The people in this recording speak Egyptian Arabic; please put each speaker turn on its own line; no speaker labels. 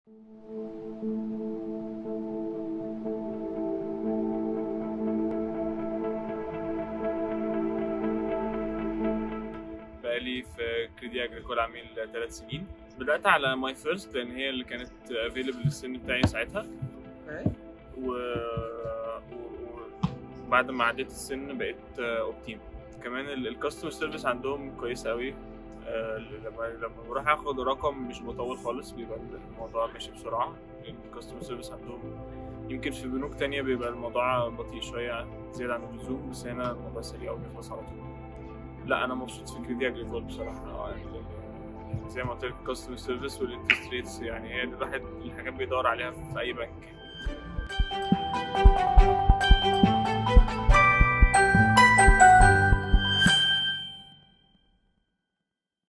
بقالي في كريدي اجريكول عامل ثلاث سنين بدأت على ماي فيرست لأن هي اللي كانت افيلبل للسن بتاعي ساعتها و... و... وبعد ما عديت السن بقيت اوبتيم كمان الكاستمر سيرفيس عندهم كويس قوي آه، لما لما بروح اخد رقم مش بطول خالص بيبقى الموضوع ماشي بسرعه الكاستمر سيرفيس عندهم يمكن في بنوك تانية بيبقى الموضوع بطيء شوية زيادة عن اللزوم بس هنا الموضوع سريع وبيخلص على طول لا أنا مبسوط في كريدي أجريكول بصراحة آه، يعني زي ما قلت لك الكاستمر سيرفيس والانترست ريتس يعني هي دي الواحد الحاجات بيدور عليها في أي بنك